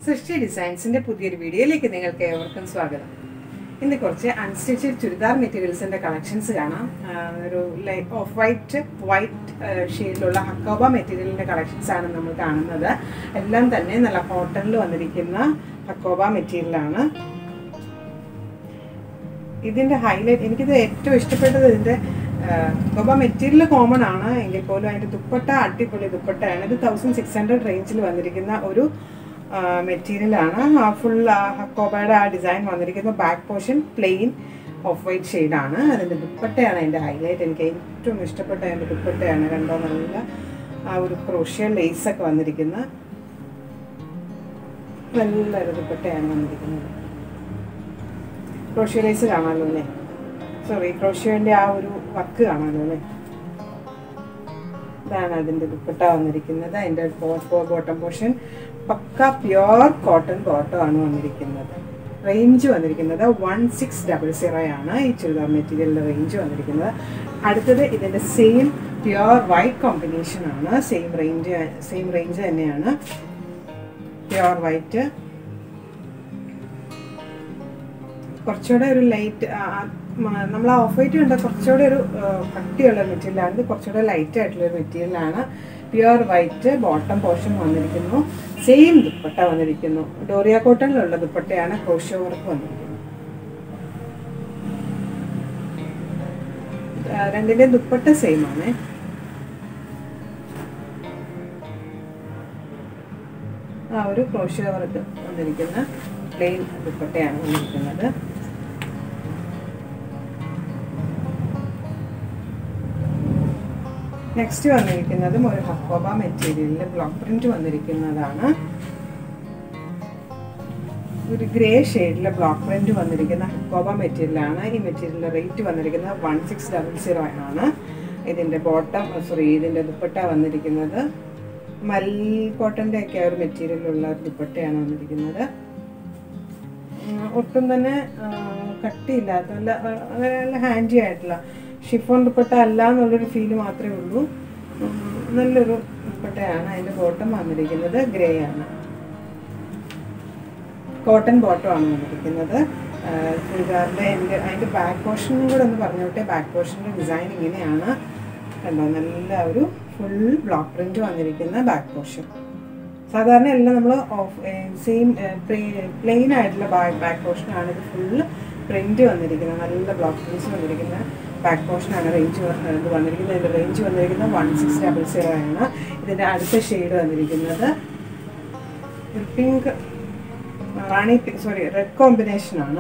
സൃഷ്ടി ഡിസൈൻസിന്റെ പുതിയൊരു വീഡിയോയിലേക്ക് നിങ്ങൾക്ക് ഏവർക്കും സ്വാഗതം ഇന്ന് കുറച്ച് അൺസ്റ്റിച്ചഡ് ചുരിദാർ മെറ്റീരിയൽസിന്റെ കളക്ഷൻസ് കാണാം ആ, ഒരു ലൈക്ക് ഓഫ് വൈറ്റ് വൈറ്റ് ഷെയ്ഡിലുള്ള ഹക്കോബ മെറ്റീരിയലിന്റെ കളക്ഷൻസ് ആണ് നമ്മൾ കാണുന്നത് എല്ലാം തന്നെ നല്ല കോട്ടണിൽ വന്നിരിക്കുന്ന ഹക്കോബ മെറ്റീരിയലാണ് ഇതിന്റെ ഹൈലൈറ്റ് എനിക്കിത് ഏറ്റവും ഇഷ്ടപ്പെട്ടത് ഇതിന്റെ ഗോബ മെറ്റീരിയൽ കോമൺ ആണ് എങ്കിൽ പോലും അതിന്റെ ദുപ്പട്ട അടിപൊളി ദുപ്പട്ടയാണ് ഇത് തൗസൻഡ് സിക്സ് ഹൺഡ്രഡ് റേഞ്ചിൽ വന്നിരിക്കുന്ന ഒരു മെറ്റീരിയൽ ആണ് ഫുൾ ഹക്കോബയുടെ ആ ഡിസൈൻ വന്നിരിക്കുന്ന back portion plain off white ഷെയ്ഡാണ് അതിന്റെ ദുപ്പട്ടയാണ് അതിന്റെ ഹൈലൈറ്റ് എനിക്ക് ഏറ്റവും ഇഷ്ടപ്പെട്ട അതിന്റെ ദുപ്പട്ടയാണ് കണ്ടോ നല്ല ആ ഒരു ക്രോഷ്യ ലേസ് ഒക്കെ വന്നിരിക്കുന്ന നല്ലൊരു ദുപ്പട്ടയാണ് വന്നിരിക്കുന്നത് ക്രോഷ്യ ലേസ് കാണാമല്ലോ അല്ലേ സോറി ക്രോഷ്യൻ്റെ ആ ഒരു വർക്ക് കാണാമല്ലോ അല്ലേ ഇതാണ് അതിൻ്റെ ദുപ്പട്ട വന്നിരിക്കുന്നത് അതിൻ്റെ bottom portion pucca pure cotton bottom ആണ് വന്നിരിക്കുന്നത് റേഞ്ച് വന്നിരിക്കുന്നത് വൺ സിക്സ് ഡബിൾ സീറോ ആണ് ഈ ചുരിദാർ മെറ്റീരിയലിൻ്റെ റേഞ്ച് വന്നിരിക്കുന്നത് അടുത്തത് ഇതിൻ്റെ സെയിം പ്യുവർ വൈറ്റ് കോമ്പിനേഷൻ ആണ് സെയിം റേഞ്ച് സെയിം റേഞ്ച് തന്നെയാണ് പ്യുവർ വൈറ്റ് കുറച്ചുകൂടെ ഒരു ലൈറ്റ് നമ്മൾ ആ ഓഫ് വൈറ്റ് കണ്ട കുറച്ചുകൂടെ ഒരു ആ, കട്ടിയുള്ള മെറ്റീരിയലാണ് ഇത് കുറച്ചുകൂടെ ലൈറ്റ് ആയിട്ടുള്ള ഒരു മെറ്റീരിയലാണ് പ്യുവർ വൈറ്റ് ബോട്ടം പോർഷൻ വന്നിരിക്കുന്നു സെയിം ദുപ്പട്ട വന്നിരിക്കുന്നു ഡോറിയ കോട്ടണിലുള്ള ദുപ്പട്ടയാണ് ക്രോഷ്യോ വർക്ക് വന്നിരിക്കുന്നത് ആ, രണ്ടിന്റെ ദുപ്പട്ട സെയിം ആണ് ആ ഒരു ക്രോഷ്യോ വർക്ക് വന്നിരിക്കുന്ന പ്ലെയിൻ ദുപ്പട്ടയാണ് വന്നിരിക്കുന്നത് നെക്സ്റ്റ് വന്നിരിക്കുന്നതും ഒരു ഹക്കോബ മെറ്റീരിയലിൽ ബ്ലോക്ക് പ്രിന്റ് വന്നിരിക്കുന്നതാണ് ഒരു ഗ്രേ ഷെയ്ഡിലെ ബ്ലോക്ക് പ്രിന്റ് വന്നിരിക്കുന്ന ഹക്കോബ മെറ്റീരിയലാണ് ഈ മെറ്റീരിയലിന്റെ റേറ്റ് വന്നിരിക്കുന്നത് വൺ സിക്സ് ഡബിൾ സീറോ ആണ് ഇതിന്റെ ബോട്ടം സോറി ഇതിന്റെ ദുപ്പട്ട വന്നിരിക്കുന്നത് മൽ കോട്ടന്റെ ഒക്കെ ഒരു മെറ്റീരിയലുള്ള ഒരു ദുപ്പട്ടയാണ് വന്നിരിക്കുന്നത് ഉം, ഒട്ടും തന്നെ ആ, കട്ടിയില്ലാത്ത നല്ല ആ, അങ്ങനെ നല്ല ഹാൻഡി ആയിട്ടുള്ള ഷിഫോൺ ദുപ്പട്ട അല്ല എന്നുള്ളൊരു ഫീല് മാത്രമേ ഉള്ളൂ ഉം, നല്ലൊരു ദുപ്പട്ടയാണ് അതിൻ്റെ ബോട്ടം വന്നിരിക്കുന്നത് ഗ്രേ ആണ് കോട്ടൺ ബോട്ടം ആണ് വന്നിരിക്കുന്നത് ആ, ചുരിദാറിൻ്റെ എൻ്റെ അതിൻ്റെ ബാക്ക് പോർഷനും കൂടെ ഒന്ന് പറഞ്ഞോട്ടെ ബാക്ക് പോർഷൻ്റെ ഡിസൈൻ ഇങ്ങനെയാണ് കണ്ടോ നല്ല ഒരു ഫുൾ ബ്ലോക്ക് പ്രിന്റ് വന്നിരിക്കുന്ന ബാക്ക് പോർഷൻ സാധാരണ എല്ലാം നമ്മൾ ഓഫ് സെയിം പ്ലെയിൻ ആയിട്ടുള്ള ബാക്ക് പോർഷൻ ആണ് ഇത് ഫുള്ള് പ്രിന്റ് വന്നിരിക്കുന്നത് നല്ല ബ്ലോക്ക് പ്രിന്റ്സ് വന്നിരിക്കുന്ന ബാക്ക് പോർഷൻ ആണ് റേഞ്ച് ഇത് വന്നിരിക്കുന്നത് ഇതിൻ്റെ റേഞ്ച് വന്നിരിക്കുന്നത് വൺ സിക്സ് ഡബിൾ സീറോ ആണ് ഇതിൻ്റെ അടുത്ത ഷെയ്ഡ് വന്നിരിക്കുന്നത് പിങ്ക് റാണി സോറി റെഡ് കോമ്പിനേഷൻ ആണ്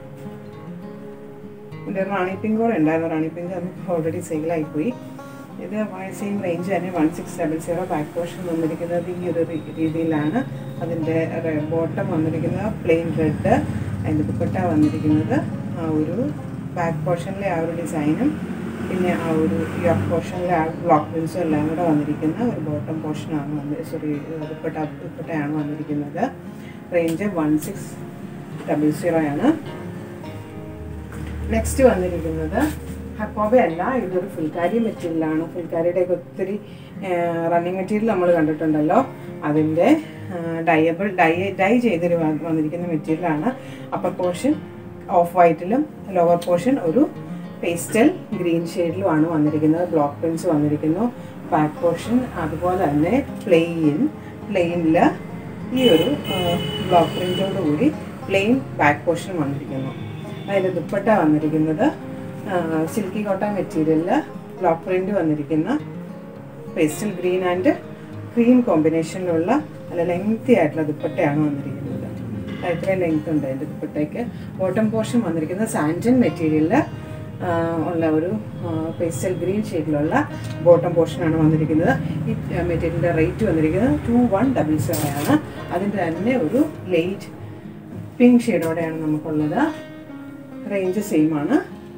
ഇതിൻ്റെ റാണി പിങ്ക് കൂടെ ഉണ്ടായിരുന്നു റാണി പിങ്ക് അത് ഓൾറെഡി സെയിലായി പോയി ഇത് സെയിം റേഞ്ച് തന്നെ one six double zero back portion വന്നിരിക്കുന്നത് ഈ ഒരു രീ- രീതിയിലാണ് അതിൻ്റെ ബോട്ടം വന്നിരിക്കുന്നത് പ്ലെയിൻ റെഡ് അതിൻ്റെ ദുപ്പട്ട വന്നിരിക്കുന്നത് ആ ഒരു ബാക്ക് പോർഷനിലെ ആ ഒരു ഡിസൈനും പിന്നെ ആ ഒരു യോക്ക് പോർഷനിലെ ആ ബ്ലോക്ക് പ്രിൻസും എല്ലാം കൂടെ വന്നിരിക്കുന്ന ഒരു ബോട്ടം പോർഷനാണ് വന്ന് സോറി ദുപ്പട്ട ദുപ്പട്ടയാണ് വന്നിരിക്കുന്നത് range one six double zero ആണ് നെക്സ്റ്റ് വന്നിരിക്കുന്നത് ഹക്കോബ അല്ല ഇതൊരു ഫുൽക്കാരി മെറ്റീരിയലാണ് ഫുൽക്കാരിയുടെയൊക്കെ ഒത്തിരി റണ്ണിങ് മെറ്റീരിയൽ നമ്മൾ കണ്ടിട്ടുണ്ടല്ലോ അതിൻ്റെ ഡയബിൾ ഡൈ ഡൈ ചെയ്തൊരു വ- വന്നിരിക്കുന്ന മെറ്റീരിയലാണ് അപ്പർ പോർഷൻ ഓഫ് വൈറ്റിലും ലോവർ പോർഷൻ ഒരു പേസ്റ്റൽ ഗ്രീൻ ഷെയ്ഡിലുമാണ് വന്നിരിക്കുന്നത് ബ്ലോക്ക് പ്രിൻസ് വന്നിരിക്കുന്നു ബാക്ക് പോർഷൻ അതുപോലെ തന്നെ പ്ലെയിൻ പ്ലെയിനിൽ ഈ ഒരു ബ്ലോക്ക് പ്രിൻറ്റോട് കൂടി പ്ലെയിൻ ബാക്ക് പോർഷൻ വന്നിരിക്കുന്നു അതിൻ്റെ ദുപ്പട്ട വന്നിരിക്കുന്നത് സിൽക്കി കോട്ടൺ മെറ്റീരിയലിൽ ബ്ലോക്ക് പ്രിന്റ് വന്നിരിക്കുന്ന പേസ്റ്റൽ ഗ്രീൻ ആൻഡ് ക്രീം കോമ്പിനേഷനിലുള്ള നല്ല ലെങ്തി ആയിട്ടുള്ള ദുപ്പട്ടയാണ് വന്നിരിക്കുന്നത് അത് ഇത്രയും ലെങ്ത് ഉണ്ട് അതിൻ്റെ ദുപ്പട്ടയ്ക്ക് ബോട്ടം പോർഷൻ വന്നിരിക്കുന്നത് സാൻറ്റൻ മെറ്റീരിയലിൽ ഉള്ള ഒരു പേസ്റ്റൽ ഗ്രീൻ ഷെയ്ഡിലുള്ള ബോട്ടം പോർഷനാണ് വന്നിരിക്കുന്നത് ഈ മെറ്റീരിയലിൻ്റെ റേറ്റ് വന്നിരിക്കുന്നത് ടു വൺ ഡബിൾ സീറോ ആണ് അതിൻ്റെ തന്നെ ഒരു ലൈറ്റ് പിങ്ക് ഷെയ്ഡോടെയാണ് നമുക്കുള്ളത് റേഞ്ച് സെയിം ആണ്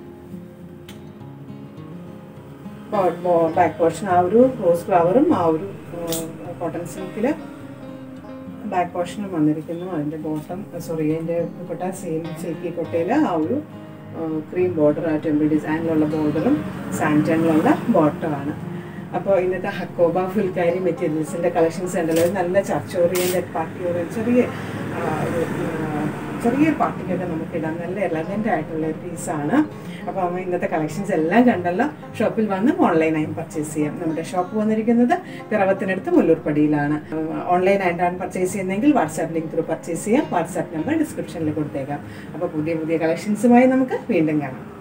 ബാക്ക് പോർഷൻ ആ ഒരു റോസ് ഫ്ലവറും ആ ഒരു കോട്ടൺ സിൽക്കിൽ ബാക്ക് പോർഷനും വന്നിരിക്കുന്നു അതിൻ്റെ ബോട്ടം സോറി അതിൻ്റെ ദുപ്പട്ട സെയിം സിൽക്കി കൊട്ടയിൽ ആ ഒരു ക്രീം ബോർഡർ ആ ടെമ്പിൾ ഡിസൈനിലുള്ള ബോർഡറും സാൻറ്റണിലുള്ള ബോട്ടമാണ് അപ്പോൾ ഇന്നത്തെ ഹക്കോബ ഫുൽക്കാരി മെറ്റീരിയൽസിൻ്റെ കളക്ഷൻസ് ഉണ്ടല്ലോ ഇത് നല്ല ചർച്ച ഓറിയൻറ്റഡ് പാർട്ടി ഓറിയൻ ചെറിയ ആ, ഒരു ആ, ചെറിയൊരു പാർട്ടിക്കൊക്കെ നമുക്ക് ഇടാം നല്ല എലഗൻ്റ് ആയിട്ടുള്ള ഒരു പീസാണ് അപ്പോൾ നമ്മൾ ഇന്നത്തെ കളക്ഷൻസ് എല്ലാം കണ്ടല്ലോ ഷോപ്പിൽ വന്ന് ഓൺലൈനായും പർച്ചേസ് ചെയ്യാം നമ്മുടെ ഷോപ്പ് വന്നിരിക്കുന്നത് പിറവത്തിനടുത്ത് മുല്ലൂർപ്പടിയിലാണ് ഓൺലൈനായിട്ടാണ് പർച്ചേസ് ചെയ്യുന്നതെങ്കിൽ വാട്സാപ്പ് ലിങ്ക് ത്രൂ പർച്ചേസ് ചെയ്യാം വാട്സാപ്പ് നമ്പർ ഡിസ്ക്രിപ്ഷനിൽ കൊടുത്തേക്കാം അപ്പോൾ പുതിയ പുതിയ കളക്ഷൻസുമായി നമുക്ക് വീണ്ടും കാണാം